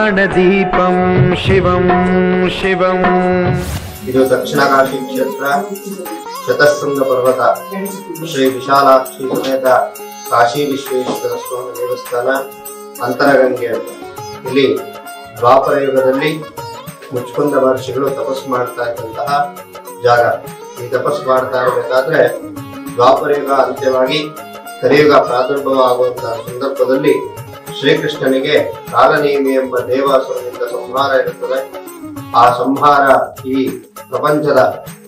महाप्राणदीपं शिवं शिवम् ಇದು ದಕ್ಷಿಣ ಕಾಶಿ ಕ್ಷೇತ್ರ ಶತಶೃಂಗ ಪರ್ವತ ಶ್ರೀ ವಿಶಾಲಾಕ್ಷಿ ಸಮೇತ ಕಾಶಿ ವಿಶ್ವೇಶ್ವರ ಸ್ವಾಮಿ ದೇವಸ್ಥಾನ ಅಂತರಗಂಗೆ ಅಂತ ಇಲ್ಲಿ ದ್ವಾಪರ ಯುಗದಲ್ಲಿ ಮುಚ್ಕುಂದ ಮಹರ್ಷಿಗಳು ತಪಸ್ಸು ಮಾಡ್ತಾ ಇದ್ದಂತಹ ಜಾಗ ಈ ತಪಸ್ಸು ಮಾಡ್ತಾ ಇರಬೇಕಾದ್ರೆ ದ್ವಾಪರ ಯುಗ ಅಂತ್ಯವಾಗಿ ಕಲಿಯುಗ ಪ್ರಾದುರ್ಭವ ಆಗುವಂತಹ ಸಂದರ್ಭದಲ್ಲಿ ಶ್ರೀಕೃಷ್ಣನಿಗೆ ಕಾಲನೇಮಿ ಎಂಬ ದೇವಾಸುರನಿಂದ ಸಂಹಾರ ಇರುತ್ತದೆ ಆ ಸಂಹಾರ ಈ ಪ್ರಪಂಚದ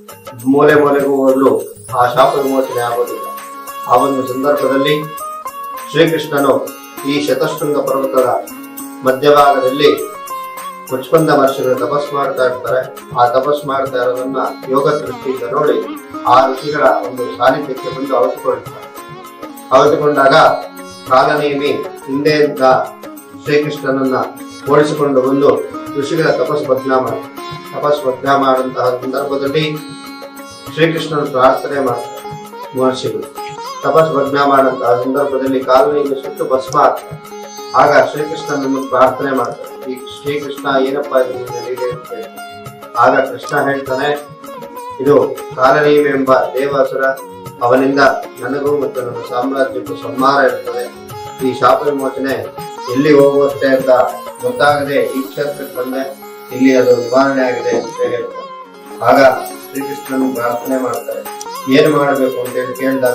ಮೂಲೆ ಮೂಲೆಗೂ ಹೋದ್ರು ಆ ಶಾಪ ವಿಮೋಚನೆ ಆಗೋದಿಲ್ಲ ಆ ಒಂದು ಸಂದರ್ಭದಲ್ಲಿ ಶ್ರೀಕೃಷ್ಣನು ಈ ಶತಶೃಂಗ ಪರ್ವತದ ಮಧ್ಯಭಾಗದಲ್ಲಿ ಮುಚ್ಕಂದ ಮಹರ್ಷಿಗಳು ತಪಸ್ ಮಾಡ್ತಾ ಇರ್ತಾರೆ ಆ ತಪಸ್ ಮಾಡ್ತಾ ಇರೋದನ್ನ ಯೋಗ ದೃಷ್ಟಿಯಿಂದ ನೋಡಿ ಆ ಋಷಿಗಳ ಒಂದು ಸಾನ್ನಿಧ್ಯಕ್ಕೆ ಬಂದು ಅವಿತುಕೊಳ್ತಾರೆ ಅವಿತುಕೊಂಡಾಗ ಕಾಲನೇಮಿ ಹಿಂದೆಯಿಂದ ಶ್ರೀಕೃಷ್ಣನನ್ನ ಓಡಿಸಿಕೊಂಡು ಬಂದು ಋಷಿಗಳ ತಪಸ್ ಭಗ್ನ ಮಾಡಿ ತಪಸ್ ಭಗ್ನ ಮಾಡುವಂತಹ ಸಂದರ್ಭದಲ್ಲಿ ಶ್ರೀಕೃಷ್ಣನ ಪ್ರಾರ್ಥನೆ ಮಾಡ್ತಾರೆ ಮಹರ್ಷಿಗಳು ತಪಸ್ ಭಗ್ನ ಮಾಡುವಂತಹ ಸಂದರ್ಭದಲ್ಲಿ ಕಾಲನಿಗೆ ಸುಟ್ಟು ಭಸ್ಮ ಆಗ್ತಾರೆ ಆಗ ಶ್ರೀಕೃಷ್ಣನನ್ನು ಪ್ರಾರ್ಥನೆ ಮಾಡ್ತಾರೆ ಈ ಶ್ರೀಕೃಷ್ಣ ಏನಪ್ಪ ಇದು ನಿನ್ನ ಲೀಲೆ ಅಂತ ಹೇಳಿ. ಆಗ ಕೃಷ್ಣ ಹೇಳ್ತಾನೆ ಇದು ಕಾಲನೀಮ ಎಂಬ ದೇವಾಸುರ ಅವನಿಂದ ನನಗೂ ಮತ್ತು ನನ್ನ ಸಾಮ್ರಾಜ್ಯಕ್ಕೂ ಸಂಹಾರ ಇರ್ತದೆ ಈ ಶಾಪ ವಿಮೋಚನೆ ಎಲ್ಲಿ ಹೋಗುತ್ತೆ ಅಂತ ಗೊತ್ತಾಗದೆ ಈ ಕ್ಷೇತ್ರಕ್ಕೆ ಬಂದೆ ಇಲ್ಲಿ ಅದು ನಿವಾರಣೆ ಆಗಿದೆ ಅಂತ ಹೇಳ್ತಾರೆ ಆಗ ಶ್ರೀಕೃಷ್ಣನು ಪ್ರಾರ್ಥನೆ ಮಾಡ್ತಾರೆ ಏನು ಮಾಡಬೇಕು ಅಂತ ಹೇಳಿ ಕೇಳಿದಾಗ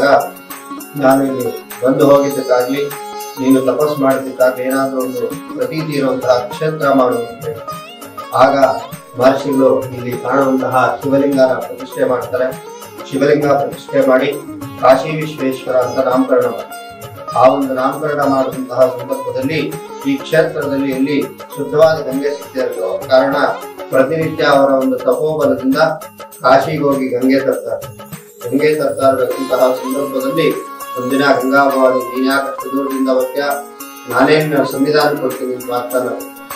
ನಾನು ಇಲ್ಲಿ ಬಂದು ಹೋಗಿದ್ದಕ್ಕಾಗ್ಲಿ ನೀನು ತಪಸ್ ಮಾಡಿದ್ದಕ್ಕಾಗ್ಲಿ ಏನಾದ್ರೂ ಒಂದು ಪ್ರತೀತಿ ಇರುವಂತಹ ಕ್ಷೇತ್ರ ಮಾಡುವಂತೆ ಆಗ ಮಹರ್ಷಿಗಳು ಇಲ್ಲಿ ಕಾಣುವಂತಹ ಶಿವಲಿಂಗನ ಪ್ರತಿಷ್ಠೆ ಮಾಡ್ತಾರೆ ಶಿವಲಿಂಗ ಪ್ರತಿಷ್ಠೆ ಮಾಡಿ ಕಾಶಿ ವಿಶ್ವೇಶ್ವರ ಅಂತ ನಾಮಕರಣ ಮಾಡ್ತಾರೆ ಆ ಒಂದು ನಾಮಕರಣ ಮಾಡುವಂತಹ ಸಂದರ್ಭದಲ್ಲಿ ಈ ಕ್ಷೇತ್ರದಲ್ಲಿ ಎಲ್ಲಿ ಶುದ್ಧವಾದ ಗಂಗೆ ಸಿಗ್ತಿರೋ ಕಾರಣ ಪ್ರತಿನಿತ್ಯ ಅವರ ಒಂದು ತಪೋಬಲದಿಂದ ಕಾಶಿಗೆ ಹೋಗಿ ಗಂಗೆ ತರ್ತಾರೆ ಗಂಗೆ ತರ್ತಾ ಇರಬೇಕಂತಹ ಸಂದರ್ಭದಲ್ಲಿ ಒಂದಿನ ಗಂಗಾಭವಾನಿ ನೀನ್ ಯಾಕಷ್ಟು ದೂರದಿಂದ ಬರ್ತೀಯ ನಾನೇನು ಸಂವಿಧಾನ ಕೊಡ್ತೀನಿ ಅಂತ ಮಾತಾಡ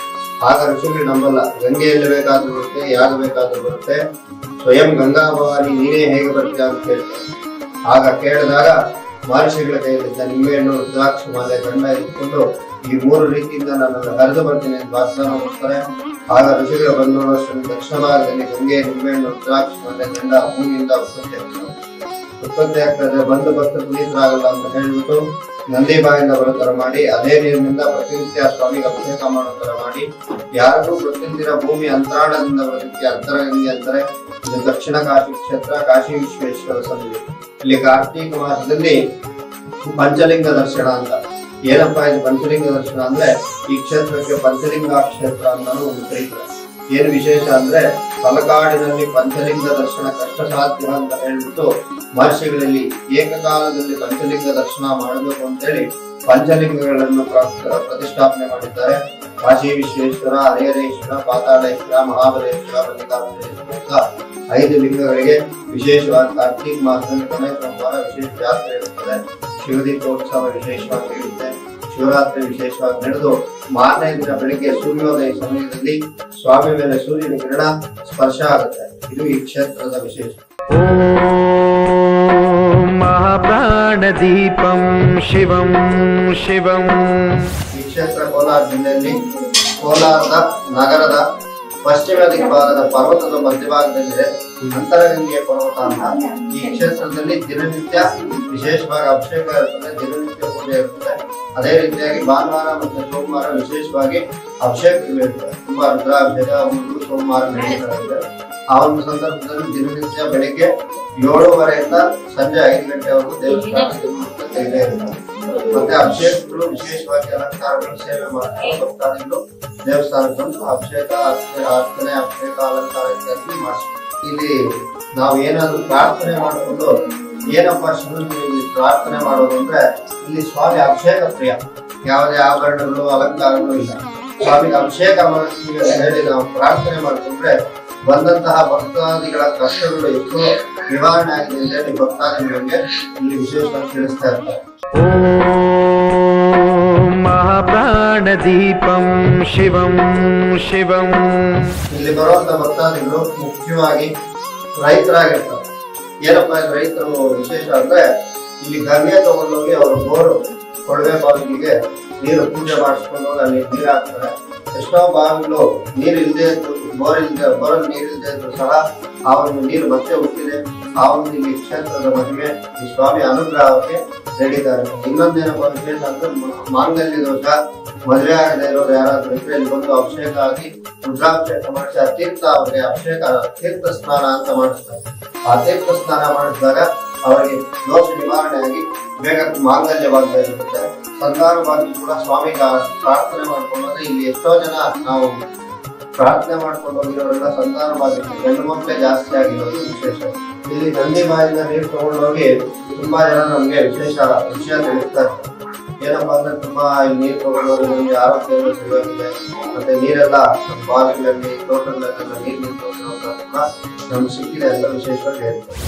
ಆಗ ಋಷಿಗಳು ನಂಬಲ್ಲ ಗಂಗೆ ಎಲ್ಲಿ ಬೇಕಾದ್ರೂ ಬರುತ್ತೆ ಯಾಗ ಬೇಕಾದ್ರೂ ಬರುತ್ತೆ ಸ್ವಯಂ ಗಂಗಾಭವಾನಿ ನೀನೇ ಹೇಗೆ ಬರ್ತೀಯ ಅಂತ ಕೇಳ್ತಾರೆ ಆಗ ಕೇಳಿದಾಗ ಮಹರ್ಷಿಗಳ ಕೈಯಲ್ಲಿದ್ದ ನಿಂಬೆಹಣ್ಣು ರುದ್ರಾಕ್ಷ ಮಾಲೆ ಗಂಡ ಇಟ್ಕೊಂಡು ಈ ಮೂರು ರೀತಿಯಿಂದ ನನ್ನನ್ನು ಹರಿದು ಬರ್ತೀನಿ ಅಂತ ವಾಗ್ದಾನ ಮಾಡ್ತಾರೆ ಆಗ ಋಷಿಗಳು ಬಂದು ನೋಡುವಷ್ಟರಲ್ಲಿ ದಕ್ಷಿಣ ಭಾಗದಲ್ಲಿ ಗಂಗೆ ನಿಂಬೆಹಣ್ಣು ರುದ್ರಾಕ್ಷ ಮಾಲೆ ಗಂಡ ಭೂಮಿಯಿಂದ ಉತ್ಪತ್ತಿ ಆಗ್ತದೆ ಉತ್ಪತ್ತಿ ಆಗ್ತದೆ ಬಂದು ಭಕ್ತರು ಪುನೀತರಾಗಲ್ಲ ಅಂತ ಹೇಳ್ಬಿಟ್ಟು ನಂದಿ ಬಾಯಿಂದ ಬರೋ ತರ ಮಾಡಿ ಅದೇ ನೀರಿನಿಂದ ಪ್ರತಿನಿತ್ಯ ಸ್ವಾಮಿಗೆ ಅಭಿಷೇಕ ಮಾಡೋ ತರ ಮಾಡಿ ಯಾರಿಗೂ ಗೊತ್ತಿಲ್ದಿರ ಭೂಮಿ ಅಂತರಾಳದಿಂದ ಬರೋದಕ್ಕೆ ಅಂತರಗಂಗೆ ಅಂತಾರೆ ಇದು ದಕ್ಷಿಣ ಕಾಶಿ ಕ್ಷೇತ್ರ ಕಾಶಿ ವಿಶ್ವೇಶ್ವರ ಸನ್ನಿಧಿ ಇಲ್ಲಿ ಕಾರ್ತೀಕ ಮಾಸದಲ್ಲಿ ಪಂಚಲಿಂಗ ದರ್ಶನ ಅಂತ ಏನಪ್ಪ ಇದು ಪಂಚಲಿಂಗ ದರ್ಶನ ಅಂದ್ರೆ ಈ ಕ್ಷೇತ್ರಕ್ಕೆ ಪಂಚಲಿಂಗ ಕ್ಷೇತ್ರ ಅಂತಾನು ಒಂದು ಕರೀತಾರೆ ಏನು ವಿಶೇಷ ಅಂದ್ರೆ ತಲಕಾಡಿನಲ್ಲಿ ಪಂಚಲಿಂಗ ದರ್ಶನ ಕಷ್ಟ ಸಾಧ್ಯ ಅಂತ ಹೇಳ್ಬಿಟ್ಟು ಮಹರ್ಷಿಗಳಲ್ಲಿ ಏಕಕಾಲದಲ್ಲಿ ಪಂಚಲಿಂಗ ದರ್ಶನ ಮಾಡಬೇಕು ಅಂತೇಳಿ ಪಂಚಲಿಂಗಗಳನ್ನು ಪ್ರ- ಪ್ರತಿಷ್ಠಾಪನೆ ಮಾಡಿದ್ದಾರೆ ಕಾಶಿ ವಿಶ್ವೇಶ್ವರ ಹರಿಹರೇಶ್ವರ ಪಾತಾಳೇಶ್ವರ ಮಹಾಬಲೇಶ್ವರ ಮಲ್ಲಿಕಾರ್ಜುನೇಶ್ವರ ಅಂತ ಐದು ಲಿಂಗಗಳಿಗೆ ವಿಶೇಷವಾಗಿ ಕಾರ್ತಿಕ ಮಾಸದಲ್ಲಿ ಕೊನೆ ಸೋಮವಾರ ವಿಶೇಷ ಜಾತ್ರೆ ಇರುತ್ತದೆ ಶಿವದೀಪೋತ್ಸವ ವಿಶೇಷವಾಗಿ ಇರುತ್ತೆ ಶಿವರಾತ್ರಿ ವಿಶೇಷವಾಗಿ ನಡೆದು ಮಾರನೇ ದಿನ ಬೆಳಿಗ್ಗೆ ಸೂರ್ಯೋದಯ ಸಮಯದಲ್ಲಿ ಸ್ವಾಮಿ ಮೇಲೆ ಸೂರ್ಯನ ಕಿರಣ ಸ್ಪರ್ಶ ಆಗುತ್ತೆ ಇದು ಈ ಕ್ಷೇತ್ರದ ವಿಶೇಷ ॐ महाप्राणदीपं शिवं शिवम् ಈ ಕ್ಷೇತ್ರ ಕೋಲಾರ ಜಿಲ್ಲೆಯಲ್ಲಿ ಕೋಲಾರದ ನಗರದ ಪಶ್ಚಿಮ ದಿಕ್ಭಾಗದ ಪರ್ವತದ ಮಧ್ಯಭಾಗದಲ್ಲಿದೆ ಅಂತರಗಂಗೆಯ ಪರ್ವತ ಅಂತ ಈ ಕ್ಷೇತ್ರದಲ್ಲಿ ದಿನನಿತ್ಯ ವಿಶೇಷವಾಗಿ ಅಭಿಷೇಕ ಇರ್ತದೆ ದಿನನಿತ್ಯ ಪೂಜೆ ಇರ್ತದೆ ಅದೇ ರೀತಿಯಾಗಿ ಭಾನುವಾರ ಮತ್ತು ಸೋಮವಾರ ವಿಶೇಷವಾಗಿ ಅಭಿಷೇಕಗಳು ಇರ್ತದೆ ತುಂಬಾ ರುದ್ರಾಭಿಷೇಕ ಒಂದು ಸೋಮವಾರ ನಡೀತಾ ಇದೆ ಆ ಒಂದು ಸಂದರ್ಭದಲ್ಲಿ ದಿನನಿತ್ಯ ಬೆಳಿಗ್ಗೆ ಏಳುವರೆಯಿಂದ ಸಂಜೆ ಐದು ಗಂಟೆವರೆಗೂ ದೇವಸ್ಥಾನದಲ್ಲಿ ಇದೇ ಇರ್ತದೆ ಮತ್ತೆ ಅಭಿಷೇಕಗಳು ವಿಶೇಷವಾಗಿ ಅಲಂಕಾರಗಳು ಸೇವೆ ಮಾಡ್ತಾರೆ ಭಕ್ತಾದಿಗಳು ದೇವಸ್ಥಾನಕ್ಕೆ ಬಂದು ಅಭಿಷೇಕ ಅರ್ಚನೆ ಅರ್ಚನೆ ಅಭಿಷೇಕ ಅಲಂಕಾರ ಇತ್ಯಾದಿ ಮಾಡಿಸ್ತಾರೆ ಇಲ್ಲಿ ನಾವು ಏನಾದ್ರು ಪ್ರಾರ್ಥನೆ ಮಾಡಿಕೊಂಡು ಏನಪ್ಪ ಶಿವನಿಗೆ ಇಲ್ಲಿ ಪ್ರಾರ್ಥನೆ ಮಾಡೋದು ಅಂದ್ರೆ ಇಲ್ಲಿ ಸ್ವಾಮಿ ಅಭಿಷೇಕ ಪ್ರಿಯ ಯಾವುದೇ ಆಭರಣಗಳು ಅಲಂಕಾರಗಳು ಇಲ್ಲ ಸ್ವಾಮಿಗೆ ಅಭಿಷೇಕ ಮಾಡ್ತೀವಿ ಅಂತ ಹೇಳಿ ನಾವು ಪ್ರಾರ್ಥನೆ ಮಾಡಿಕೊಂಡ್ರೆ ಬಂದಂತಹ ಭಕ್ತಾದಿಗಳ ಕಷ್ಟಗಳು ಎಷ್ಟು ನಿವಾರಣೆ ಆಗಿದೆ ಅಂತ ಹೇಳಿ ಭಕ್ತಾದಿಗಳಿಗೆ ಇಲ್ಲಿ ವಿಶೇಷವಾಗಿ ತಿಳಿಸ್ತಾ ಇರ್ತಾರೆ ॐ महाप्राणदीपं शिवं शिवम् ಇಲ್ಲಿ ಬರುವಂತ ಭಕ್ತಾದಿಗಳು ಮುಖ್ಯವಾಗಿ ರೈತರಾಗಿರ್ತಾರೆ ಏನಪ್ಪ ಇದು ರೈತರು ವಿಶೇಷ ಅಂದ್ರೆ ಇಲ್ಲಿ ಗಂಗೆ ತಗೊಂಡೋಗಿ ಅವರು ಬೋರು ಕೊಳವೆ ಬಾವಿಗೆ ನೀರು ಪೂಜೆ ಮಾಡಿಸ್ಕೊಂಡು ಹೋಗಿ ಅಲ್ಲಿ ನೀರು ಹಾಕ್ತಾರೆ ಎಷ್ಟೋ ಬಾವಿಗಳು ನೀರು ಇಲ್ಲದೆ ಇದ್ರು ಬೋರ್ ಇಲ್ಲದೆ ಬೋರಲ್ಲಿ ನೀರು ಇಲ್ಲದೆ ಇದ್ರು ಸಹ ಆ ಒಂದು ನೀರು ಮತ್ತೆ ಹುಟ್ಟಿದೆ ಆ ಒಂದು ಇಲ್ಲಿ ಕ್ಷೇತ್ರದ ಮಹಿಮೆ ಈ ಸ್ವಾಮಿ ಅನುಗ್ರಹಕ್ಕೆ ನಡೀತಾರೆ ಇನ್ನೊಂದೇನಪ್ಪ ವಿಶೇಷ ಅಂದ್ರೆ ಮ- ಮಾಂಗಲ್ಯ ದೋಷ ಮದುವೆ ಆಗದೆ ಇರೋರು ಯಾರಾದ್ರೂ ಇದ್ರೆ ಇಲ್ಲಿ ಬಂದು ಅಭಿಷೇಕ ಆಗಿ ರುದ್ರಾಭಿಷೇಕ ಮಾಡಿಸಿ ಆ ತೀರ್ಥ ಅವ್ರಿಗೆ ಅಭಿಷೇಕ ತೀರ್ಥ ಸ್ನಾನ ಅಂತ ಮಾಡಿಸ್ತಾರೆ ಆ ತೀರ್ಥ ಸ್ನಾನ ಮಾಡಿಸಿದಾಗ ಅವರಿಗೆ ದೋಷ ನಿವಾರಣೆ ಆಗಿ ಬೇಗ ಮಾಂಗಲ್ಯವಾಗ್ತಾ ಇರುತ್ತೆ ಸಂತಾನ ಭಾಗ್ಯ ಕೂಡ ಸ್ವಾಮಿ ಪ್ರಾರ್ಥನೆ ಮಾಡ್ಕೊಂಡ್ರೆ ಇಲ್ಲಿ ಎಷ್ಟೋ ಜನ ನಾವು ಪ್ರಾರ್ಥನೆ ಮಾಡ್ಕೊಂಡು ಹೋಗಿರೋರೆಲ್ಲ ಸಂತಾನ ಭಾಗ್ಯಕ್ಕೆ ಹೆಣ್ಣು ಮಕ್ಕಳೇ ಜಾಸ್ತಿ ಆಗಿರೋದು ವಿಶೇಷ ಇಲ್ಲಿ ನಂದಿ ಬಾಯಿಂದ ನೀರು ತಗೊಂಡೋಗಿ ತುಂಬಾ ಜನ ನಮ್ಗೆ ವಿಶೇಷ ವಿಷಯ ತಿಳಿಸ್ತಾರೆ ಏನಪ್ಪಾ ಅಂದ್ರೆ ತುಂಬಾ ಇಲ್ಲಿ ನೀರು ತಗೊಂಡೋಗಿ ನಮ್ಗೆ ಆರೋಗ್ಯ ಸಿಗೋದಿಲ್ಲ ಮತ್ತೆ ನೀರೆಲ್ಲ ನಮ್ಮ ಬಾವಿಗಳಲ್ಲಿ ತೋಟಗಳಲ್ಲೆಲ್ಲ ನೀರು ನಿಂತ್ಕೊಂಡಿರೋದ್ರಿಂದ ಕೂಡ ನಮ್ಗೆ ಸಿಕ್ಕಿದೆ ಅಂತ ವಿಶೇಷವಾಗಿ ಹೇಳ್ತಾರೆ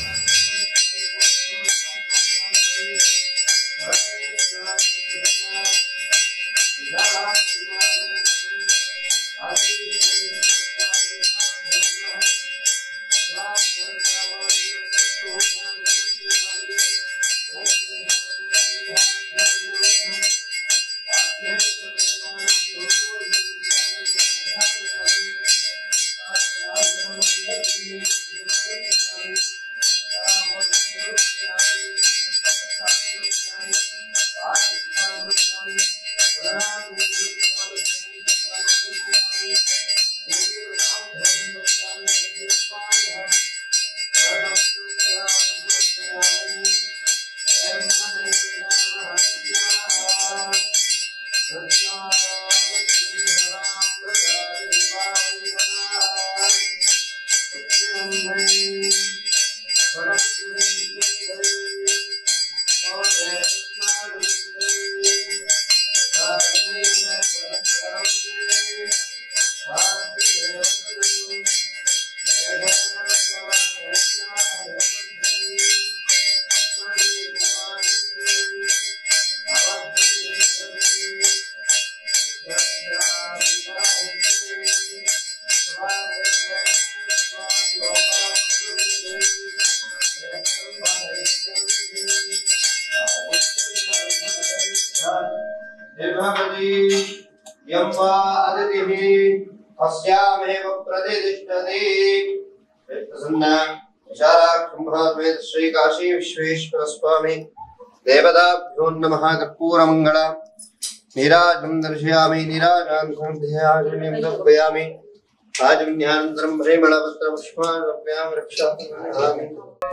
ನಿರ್ಭವತಿ ಎಂಬ ಅತಿಥಿಃ ಅಸ್ಯಾಮೇವ ಪ್ರತಿಷ್ಠತೆ ಪ್ರಸನ್ನ ವಿಶಾಲಾಕ್ಷಂಭಾದ್ವೈತ ಶ್ರೀ ಕಾಶಿ ವಿಶ್ವೇಶ್ವರ ಸ್ವಾಮಿ ದೇವತಾಭ್ಯೋ ನಮಃ ಕರ್ಪೂರಮಂಗಳ ನೀರಾಜಂ ದರ್ಶಯಾಮಿ ನೀರಾಜಾಂಧ್ಯಾಜನ್ಯಂ ದರ್ಪಯಾಮಿ ರಾಜನ್ಯಾನಂತರಂ ಪರಿಮಳಪತ್ರ ಪುಷ್ಪಾನ್ ರಕ್ಷಾಮಿ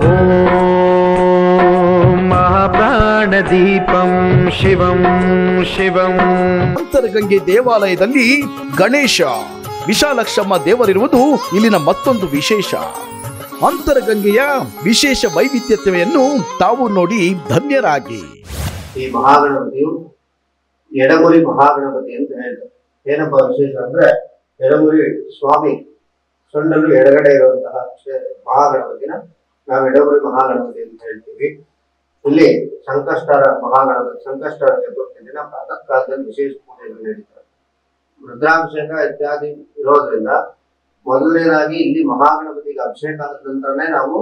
ॐ महाप्राणदीपं शिवं शिवम् ಅಂತರಗಂಗೆ ದೇವಾಲಯದಲ್ಲಿ ಗಣೇಶ ವಿಶಾಲಕ್ಷಮ್ಮ ದೇವರಿರುವುದು ಇಲ್ಲಿನ ಮತ್ತೊಂದು ವಿಶೇಷ ಅಂತರಗಂಗೆಯ ವಿಶೇಷ ವೈವಿಧ್ಯತೆಯನ್ನು ತಾವು ನೋಡಿ ಧನ್ಯರಾಗಿ ಈ ಮಹಾಗಣಪತಿಯು ಎಡಗುರಿ ಮಹಾಗಣಪತಿ ಅಂತ ಹೇಳ್ತಾರೆ ಏನಪ್ಪಾ ವಿಶೇಷ ಅಂದ್ರೆ ಎಡಗುರಿ ಸ್ವಾಮಿ ಸೊಂಡಲು ಎಡಗಡೆ ಇರುವಂತಹ ಕ್ಷೇ- ಮಹಾಗಣಪತಿನ ನಾವು ಎಡಗುರಿ ಮಹಾಗಣಪತಿ ಅಂತ ಹೇಳ್ತೀವಿ ಇಲ್ಲಿ ಸಂಕಷ್ಟರ ಮಹಾಗಣಪತಿ ಸಂಕಷ್ಟರ ಚತುರ್ಥಿ ದಿನ ಪ್ರಾತಃ ಕಾಲದಲ್ಲಿ ವಿಶೇಷ ಪೂಜೆಗಳು ನಡೀತಾರೆ ರುದ್ರಾಭಿಷೇಕ ಇತ್ಯಾದಿ ಇರೋದ್ರಿಂದ ಮೊದಲನೇದಾಗಿ ಇಲ್ಲಿ ಮಹಾಗಣಪತಿಗೆ ಅಭಿಷೇಕ ಆದ ನಂತರನೇ ನಾವು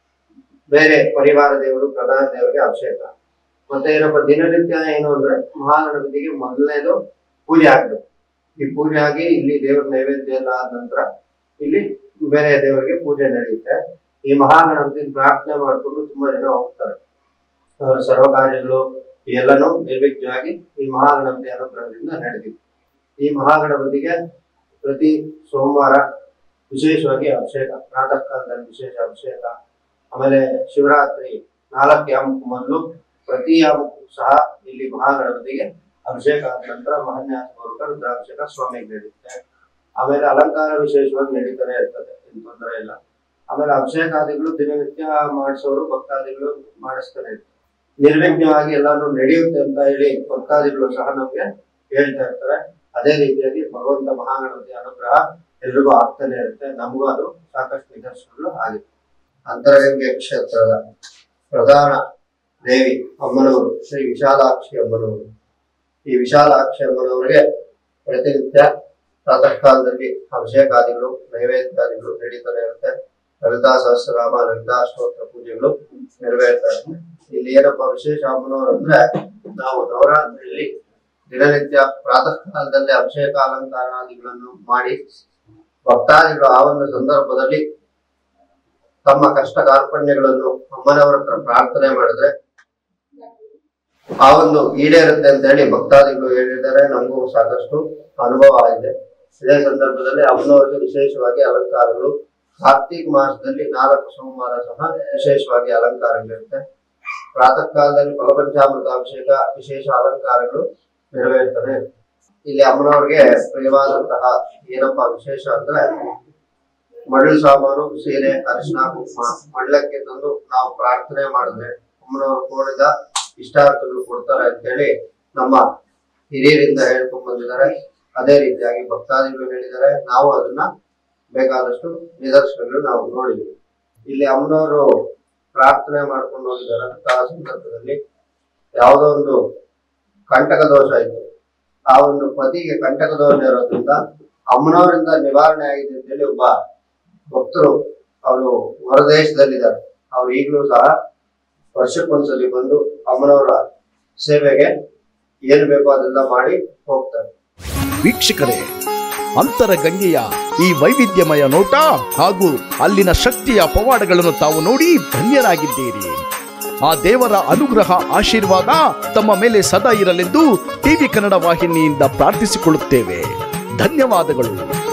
ಬೇರೆ ಪರಿವಾರ ದೇವರು ಪ್ರಧಾನ ದೇವರಿಗೆ ಅಭಿಷೇಕ ಮತ್ತೆ ಏನಪ್ಪ ದಿನನಿತ್ಯ ಏನು ಅಂದ್ರೆ ಮಹಾಗಣಪತಿಗೆ ಮೊದಲನೇದು ಪೂಜೆ ಆಗ್ಬೇಕು ಈ ಪೂಜೆ ಆಗಿ ಇಲ್ಲಿ ದೇವರ ನೈವೇದ್ಯ ಎಲ್ಲ ಆದ ನಂತರ ಇಲ್ಲಿ ಬೇರೆ ದೇವರಿಗೆ ಪೂಜೆ ನಡೆಯುತ್ತೆ ಈ ಮಹಾಗಣಪತಿ ಪ್ರಾರ್ಥನೆ ಮಾಡಿಕೊಂಡು ತುಂಬಾ ಜನ ಹೋಗ್ತಾರೆ ಅವರ ಸರ್ವ ಕಾರ್ಯಗಳು ಎಲ್ಲನೂ ನಿರ್ವಿಘ್ನವಾಗಿ ಈ ಮಹಾಗಣಪತಿ ಅನುಗ್ರಹದಿಂದ ನಡೆದಿದೆ ಈ ಮಹಾಗಣಪತಿಗೆ ಪ್ರತಿ ಸೋಮವಾರ ವಿಶೇಷವಾಗಿ ಅಭಿಷೇಕ ಪ್ರಾತಃ ಕಾಲದಲ್ಲಿ ವಿಶೇಷ ಅಭಿಷೇಕ ಆಮೇಲೆ ಶಿವರಾತ್ರಿ ನಾಲ್ಕು ಯಾಮಕ್ಕೂ ಮೊದಲು ಪ್ರತಿ ಯಾಮಕ್ಕೂ ಸಹ ಇಲ್ಲಿ ಮಹಾಗಣಪತಿಗೆ ಅಭಿಷೇಕ ಆದ ನಂತರ ಮಹಾನ್ಯಾಸ ಪೂರ್ವಕ ರುದ್ರಾಭಿಷೇಕ ಸ್ವಾಮಿಗೆ ನಡೆಯುತ್ತೆ ಆಮೇಲೆ ಅಲಂಕಾರ ವಿಶೇಷವಾಗಿ ನಡೀತಾನೆ ಇರ್ತದೆ ಏನ್ ತೊಂದರೆ ಇಲ್ಲ ಆಮೇಲೆ ಅಭಿಷೇಕಾದಿಗಳು ದಿನನಿತ್ಯ ಮಾಡಿಸೋರು ಭಕ್ತಾದಿಗಳು ಮಾಡಿಸ್ತಾನೆ ಇರ್ತಾರೆ ನಿರ್ವಿಘ್ನವಾಗಿ ಎಲ್ಲಾನು ನಡೆಯುತ್ತೆ ಅಂತ ಹೇಳಿ ಭಕ್ತಾದಿಗಳು ಸಹ ನಮ್ಗೆ ಹೇಳ್ತಾ ಇರ್ತಾರೆ ಅದೇ ರೀತಿಯಾಗಿ ಭಗವಂತ ಮಹಾಗಣಪತಿ ಅನುಗ್ರಹ ಎಲ್ರಿಗೂ ಆಗ್ತಾನೆ ಇರುತ್ತೆ ನಮಗೂ ಅದು ಸಾಕಷ್ಟು ನಿದರ್ಶನಗಳು ಆಗಿದೆ ಅಂತರಗಂಗೆ ಕ್ಷೇತ್ರದ ಪ್ರಧಾನ ದೇವಿ ಅಮ್ಮನವರು ಶ್ರೀ ವಿಶಾಲಾಕ್ಷಿ ಅಮ್ಮನವರು ಈ ವಿಶಾಲಾಕ್ಷಿ ಅಮ್ಮನವರಿಗೆ ಪ್ರತಿನಿತ್ಯ ಪ್ರಾತಃ ಕಾಲದಲ್ಲಿ ಅಭಿಷೇಕಾದಿಗಳು ನೈವೇದ್ಯಾದಿಗಳು ನಡೀತಾನೆ ಇರುತ್ತೆ ಲಲಿತಾ ಸಹಸ್ರನಾಮ ಲಲಿತಾ ಸ್ತೋತ್ರ ಪೂಜೆಗಳು ನೆರವೇರ್ತಾ ಇರುತ್ತೆ ಇಲ್ಲಿ ಏನಪ್ಪಾ ವಿಶೇಷ ಅಮ್ಮನವರು ಅಂದ್ರೆ ನಾವು ನವರಾತ್ರಿಯಲ್ಲಿ ದಿನನಿತ್ಯ ಪ್ರಾತಃ ಕಾಲದಲ್ಲಿ ಅಭಿಷೇಕ ಅಲಂಕಾರಾದಿಗಳನ್ನು ಮಾಡಿ ಭಕ್ತಾದಿಗಳು ಆ ಒಂದು ಸಂದರ್ಭದಲ್ಲಿ ತಮ್ಮ ಕಷ್ಟ ಕಾರ್ಪಣ್ಯಗಳನ್ನು ಅಮ್ಮನವರ ಹತ್ರ ಪ್ರಾರ್ಥನೆ ಮಾಡಿದ್ರೆ ಆ ಒಂದು ಈಡೇರುತ್ತೆ ಅಂತ ಹೇಳಿ ಭಕ್ತಾದಿಗಳು ಹೇಳಿದ್ದಾರೆ ನಮಗೂ ಸಾಕಷ್ಟು ಅನುಭವ ಆಗಿದೆ ಇದೇ ಸಂದರ್ಭದಲ್ಲಿ ಅಮ್ಮನವರಿಗೆ ವಿಶೇಷವಾಗಿ ಅಲಂಕಾರಗಳು ಕಾರ್ತಿಕ್ ಮಾಸದಲ್ಲಿ ನಾಲ್ಕು ಸೋಮವಾರ ಸಹ ವಿಶೇಷವಾಗಿ ಅಲಂಕಾರಗಳಿರುತ್ತೆ ಪ್ರಾತಃ ಕಾಲದಲ್ಲಿ ಫಲಪಂಚಾಮೃತ ಅಭಿಷೇಕ ವಿಶೇಷ ಅಲಂಕಾರಗಳು ನೆರವೇರ್ತವೆ ಇಲ್ಲಿ ಅಮ್ಮನವ್ರಿಗೆ ಪ್ರಿಯವಾದಂತಹ ಏನಪ್ಪಾ ವಿಶೇಷ ಅಂದ್ರೆ ಮರಳು ಸಾಮಾನು ಸೀರೆ ಅರಿಶಿನ ಕುಂಕುಮ ಮಳ್ಳಕ್ಕೆ ತಂದು ನಾವು ಪ್ರಾರ್ಥನೆ ಮಾಡಿದ್ರೆ ಅಮ್ಮನವರು ಕೋರಿದ ಇಷ್ಟಾರ್ಥಗಳು ಕೊಡ್ತಾರೆ ಅಂತೇಳಿ ನಮ್ಮ ಹಿರಿಯರಿಂದ ಹೇಳ್ಕೊಂಡ್ ಬಂದಿದ್ದಾರೆ ಅದೇ ರೀತಿಯಾಗಿ ಭಕ್ತಾದಿಗಳು ಹೇಳಿದ್ದಾರೆ ನಾವು ಅದನ್ನ ಬೇಕಾದಷ್ಟು ನಿದರ್ಶನಗಳು ನಾವು ನೋಡಿದ್ವಿ ಇಲ್ಲಿ ಅಮ್ಮನವರು ಪ್ರಾರ್ಥನೆ ಮಾಡ್ಕೊಂಡು ಹೋಗಿದ್ದಾರೆ ಅಂತಹ ಸಂದರ್ಭದಲ್ಲಿ ಯಾವುದೋ ಒಂದು ಕಂಟಕ ದೋಷ ಇತ್ತು ಆ ಒಂದು ಪತಿಗೆ ಕಂಟಕ ದೋಷ ಇರೋದ್ರಿಂದ ಅಮ್ಮನವರಿಂದ ನಿವಾರಣೆ ಆಗಿದೆ ಅಂತೇಳಿ ಒಬ್ಬ ಭಕ್ತರು ಅವರು ಹೊರದೇಶದಲ್ಲಿದ್ದಾರೆ ಅವ್ರು ಈಗಲೂ ಸಹ ವರ್ಷಕ್ಕೊಂದ್ಸಲಿ ಬಂದು ಅಮ್ಮನವರ ಸೇವೆಗೆ ಏನು ಬೇಕೋ ಅದೆಲ್ಲ ಮಾಡಿ ಹೋಗ್ತಾರೆ ವೀಕ್ಷಕರೇ ಅಂತರಗಂಗೆಯ ಈ ವೈವಿಧ್ಯಮಯ ನೋಟ ಹಾಗೂ ಅಲ್ಲಿನ ಶಕ್ತಿಯ ಪವಾಡಗಳನ್ನು ತಾವು ನೋಡಿ ಧನ್ಯರಾಗಿದ್ದೀರಿ ಆ ದೇವರ ಅನುಗ್ರಹ ಆಶೀರ್ವಾದ ತಮ್ಮ ಮೇಲೆ ಸದಾ ಇರಲೆಂದು ಟಿವಿ ಕನ್ನಡ ವಾಹಿನಿಯಿಂದ ಪ್ರಾರ್ಥಿಸಿಕೊಳ್ಳುತ್ತೇವೆ ಧನ್ಯವಾದಗಳು